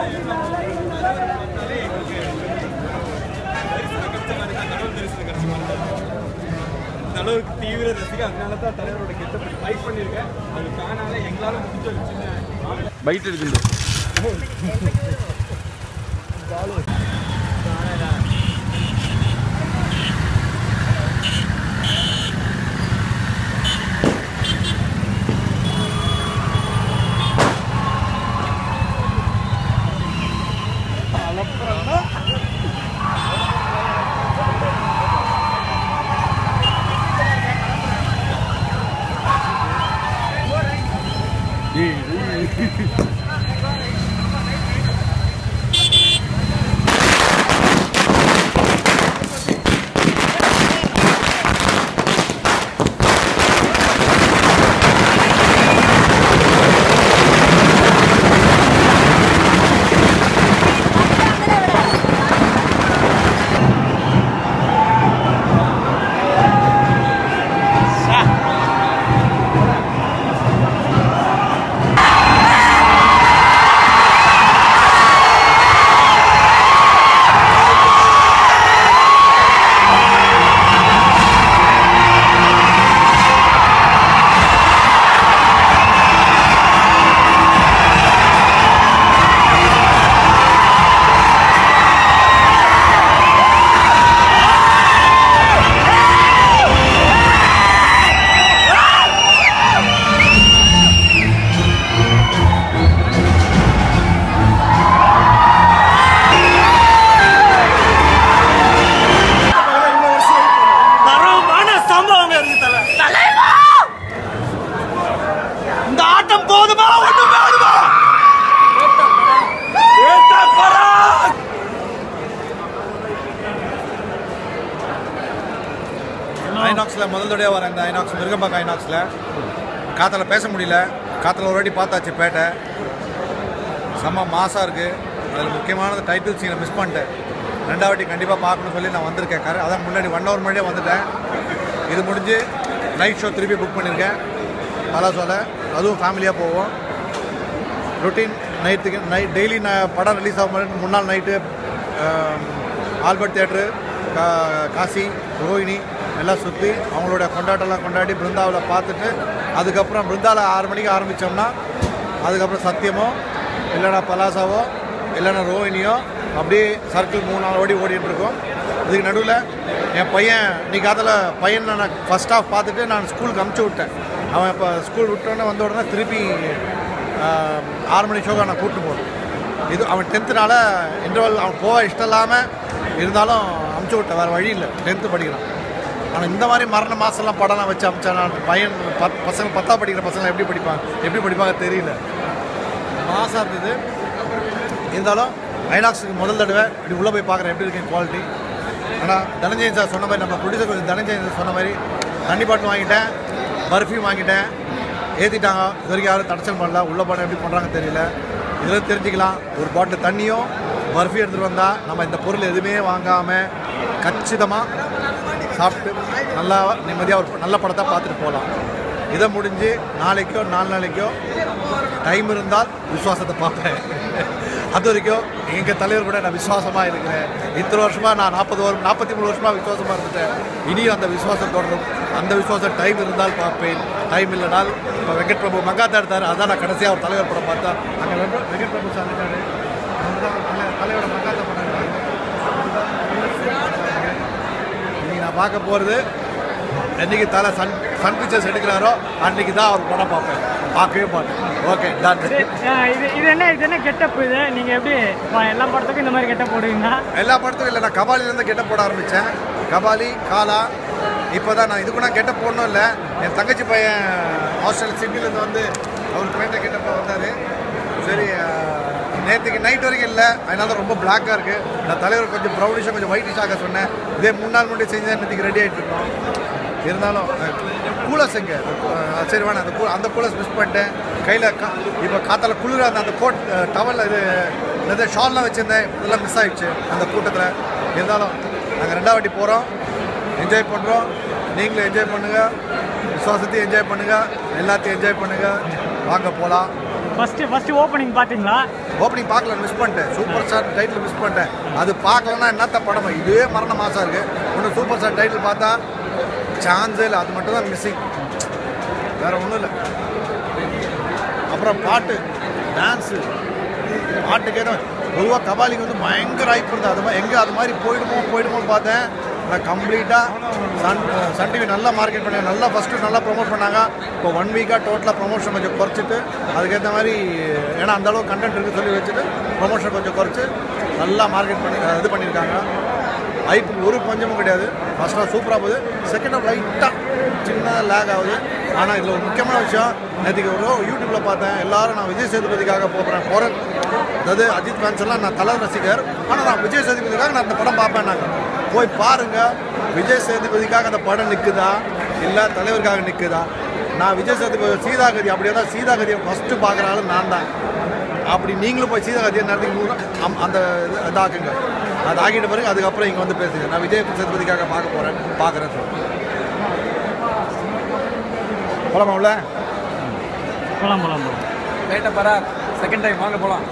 இந்த அளவுக்கு தீவிர ரசிகை அதனால தான் தலைவரோட கெட்டப்பை லைக் பண்ணியிருக்கேன் அது ஃபேனால எங்களால் முடிஞ்ச ஒரு சின்ன பைட் இருக்குது தரமான சம்பவம் இருக்கு தல இந்த ஆட்டம் போதுமா ஒண்ணு வேணுமா ஏத்த பராக் ஐநாக்ஸில் முதல் தடவையாக வரேன் இந்த ஐநாக்ஸ் மிருகம்பாக்கம் ஐநாக்ஸில் காற்றுல பேச முடியல காற்றுல ஒரு வாட்டி பார்த்தாச்சு பேட்டை செம்ம மாசாக இருக்குது அதில் முக்கியமானது டைட்டில் சீனை மிஸ் பண்ணிட்டேன் ரெண்டாவது வாட்டி கண்டிப்பாக பார்க்கணும்னு சொல்லி நான் வந்திருக்கேன் கர அதான் முன்னாடி ஒன் ஹவர் முன்னாடியே வந்துட்டேன் இது முடிஞ்சு நைட் ஷோ திருப்பி புக் பண்ணியிருக்கேன் பலாசோல அதுவும் ஃபேமிலியாக போவோம் ரொட்டீன் நைட்டுக்கு நைட் டெய்லி நான் படம் ரிலீஸ் ஆகும் முன்னாடி முன்னாள் நைட்டு ஆல்பர்ட் தியேட்ரு கா காசி ரோஹிணி எல்லாம் சுற்றி அவங்களோட கொண்டாட்டம்லாம் கொண்டாடி பிருந்தாவில் பார்த்துட்டு அதுக்கப்புறம் பிருந்தாவில் ஆறு மணிக்கு ஆரம்பித்தோம்னா அதுக்கப்புறம் சத்தியமோ இல்லைன்னா பலாசாவோ இல்லைன்னா ரோஹிணியோ அப்படியே சர்க்கிள் மூணு நாலு ஓடி ஓடிட்டு இருக்கோம் இதுக்கு நடுவில் என் பையன் இன்னைக்கு அதில் பையன் நான் ஃபஸ்ட் ஹாஃப் பார்த்துட்டு நான் ஸ்கூலுக்கு அமுச்சு விட்டேன் அவன் இப்போ ஸ்கூல் விட்டோன்னே வந்த உடனே திருப்பி ஆஹ், ஆறு மணி ஷோக்காக நான் கூப்பிட்டு போகணும் இது அவன் டென்த்துனால இன்டர்வல் அவன் போக இஷ்டம் இல்லாமல் இருந்தாலும் அமுச்சு விட்டேன் வேறு வழி இல்லை டென்த்து படிக்கிறான் ஆனால் இந்த மாதிரி மரண மாதம்லாம் படம்லாம் வச்சு அமிச்சா நான் பையன் பத் பசங்க பத்தா படிக்கிற பசங்க எப்படி படிப்பாங்க எப்படி படிப்பாங்க தெரியல மாசாக இருந்தது இருந்தாலும் ஐநாக்ஸுக்கு முதல் தடவை இப்படி உள்ளே போய் பார்க்குறேன் எப்படி இருக்கு குவாலிட்டி ஆனால் தனஞ்சயன் சார் சொன்ன மாதிரி நம்ம ப்ரொடியூசர் கொஞ்சம் தனஞ்சயன் சார் சொன்ன மாதிரி தண்ணி பாட்டில் வாங்கிட்டேன் பர்ஃபி வாங்கிட்டேன் ஏற்றிட்டாங்க இது வரைக்கும் யாரும் தடச்சல் பண்ணல உள்ளே படம் எப்படி பண்ணுறாங்க தெரியல இதில் தெரிஞ்சுக்கலாம் ஒரு பாட்டில் தண்ணியும் பர்ஃபி எடுத்துகிட்டு வந்தால் நம்ம இந்த பொருள் எதுவுமே வாங்காமல் கச்சிதமாக சாப்பிட்டு நல்லா நிம்மதியாக ஒரு நல்ல படத்தை பார்த்துட்டு போகலாம் இதை முடிஞ்சு நாளைக்கோ நாலு நாளைக்கோ டைம் இருந்தால் விசுவாசத்தை பார்ப்பேன் அது வரைக்கும் எங்கள் தலைவர் கூட நான் விசுவாசமாக இருக்கிறேன் இத்தனை வருஷமாக நான் நாற்பது வருஷம் நாற்பத்தி மூணு வருஷமாக விசுவாசமாக இருந்துட்டேன் இனியும் அந்த விசுவாசம் தொடரும் அந்த விசுவாசம் டைம் இருந்தால் பார்ப்பேன் டைம் இல்லைனால் இப்போ வெங்கட் பிரபு மங்காத்தா எடுத்தார் அதான் நான் கடைசியாக ஒரு தலைவர் படம் பார்த்தா அங்கே வெங்கட் வெங்கட் பிரபு சார் இருக்காரு அவர் தான் தலை- தலைவரோட மங்காத்தா படம் இருக்காரு. இன்னைக்கு நான் பார்க்க போகிறது என்னைக்கு தலை சன் சன் பிக்சர்ஸ் எடுக்கிறாரோ அன்னைக்கு தான் அவர் படம் பார்ப்பேன் பார்க்கவே மாட்டேன் ஓகே டன் ஆ, இது இது என்ன இது என்ன கெட்டப் இது நீங்க எப்படி ப- எல்லா படத்துக்கும் இந்த மாதிரி கெட்டப் போடுவீங்களா எல்லா படத்துக்கும் இல்லை நான் கபாலிலேருந்து கெட்ட போட ஆரம்பித்தேன் கபாலி காலா இப்போ தான் நான் இதுக்கு நான் கெட்ட போடணும் இல்லை என் தங்கச்சி பையன் ஹாஸ்டல் சிட்டிலேருந்து வந்து அவர் பேண்ட்டை கெட்டப்போ வந்தார் சரி நேற்றுக்கு நைட் வரைக்கும் இல்லை அதனால தான் ரொம்ப பிளாக்காக இருக்குது நான் தலைவர் கொஞ்சம் ப்ரௌனிஷாக கொஞ்சம் ஒயிட்டிஷாக சொன்னேன் இதே மூணு நாள் முன்னாடி செஞ்சு நேற்றுக்கு ரெடி ஆகிட்டு இருக்கோம் இருந்தாலும் கூலர்ஸ் எங்கே சரி வேணாம் அந்த கூ அந்த கூலர்ஸ் மிஸ் பண்ணிட்டேன் கையில் கா இப்போ காத்தால குளிர அந்த அந்த கோட் டவலில் இது இந்த ஷால்லாம் வச்சுருந்தேன் இதெல்லாம் மிஸ் ஆயிடுச்சு அந்த கூட்டத்தில் இருந்தாலும் நாங்கள் ரெண்டாவது வாட்டி போகிறோம் என்ஜாய் பண்ணுறோம் நீங்களும் என்ஜாய் பண்ணுங்கள் விசுவாசத்தையும் என்ஜாய் பண்ணுங்கள் எல்லாத்தையும் என்ஜாய் பண்ணுங்கள் வாங்க போகலாம் ஃபஸ்ட்டு ஃபஸ்ட்டு ஓப்பனிங் பார்த்தீங்களா ஓப்பனிங் பார்க்கல மிஸ் பண்ணிட்டேன் சூப்பர் ஸ்டார் டைட்டில் மிஸ் பண்ணிட்டேன் அது பார்க்கலன்னா என்னத்த படம் இதுவே மரண மாசம் இருக்கு ஒன்று சூப்பர் ஸ்டார் டைட்டில் பார்த்தா சான்ஸே இல்லை அது மட்டும் தான் மிஸ்ஸிங் வேற ஒன்றும் இல்லை அப்புறம் பாட்டு டான்ஸு பாட்டுக்கே தான் பொதுவாக கபாலிக்கு வந்து பயங்கர ஹைப் இருந்தது அது மாதிரி எங்கே அது மாதிரி போயிடுமோ போயிடுமோன்னு பார்த்தேன் நான் கம்ப்ளீட்டாக சன் சன் டிவி நல்லா மார்க்கெட் பண்ணி நல்லா ஃபஸ்ட்டு நல்லா ப்ரொமோட் பண்ணாங்க இப்போ ஒன் வீக்காக டோட்டலாக ப்ரொமோஷன் கொஞ்சம் குறைச்சிட்டு அதுக்கேற்ற மாதிரி ஏன்னா அந்த அளவுக்கு கண்டென்ட் இருக்குது சொல்லி வச்சுட்டு ப்ரொமோஷன் கொஞ்சம் குறைச்சி நல்லா மார்க்கெட் பண்ணி இது பண்ணியிருக்காங்க ஹைப் ஒரு பஞ்சமும் கிடையாது ஃபர்ஸ்ட் ஹாஃப் சூப்பராக போகுது செகண்ட் ஹாஃப் லைட்டாக சின்னதாக லேக் ஆகுது ஆனால் இதில் ஒரு முக்கியமான விஷயம் நேற்றுக்கு ஒரு யூடியூப்பில் பார்த்தேன் எல்லாரும் நான் விஜய் சேதுபதிக்காக போகிறேன் போகிறேன் அதாவது அஜித் ஃபேன்ஸ் எல்லாம் நான் தலை ரசிகர் ஆனால் நான் விஜய் சேதுபதிக்காக நான் அந்த படம் பார்ப்பேன் நாங்கள் போய் பாருங்க விஜய் சேதுபதிக்காக அந்த படம் நிற்குதா இல்லை தலைவருக்காக நிற்குதா நான் விஜய் சேதுபதி சீதாகதி அப்படியே தான் சீதாகதியை ஃபஸ்ட்டு பார்க்குற ஆளு நான் தான் அப்படி நீங்களும் போய் சீதாகதியை நேரத்துக்கு நூறு அம்- அந்த இது இதாக்குங்க அது ஆகிட்ட பிறகு அதுக்கப்புறம் இங்கே வந்து பேசுங்க நான் விஜய் சேதுபதிக்காக பார்க்க போகிறேன் பார்க்குறேன் சொல்லி போலாமா உள்ள போகலாம் போகலாம் போகலாம் லேட்டாக பரா செகண்ட் டைம் வாங்க போகலாம்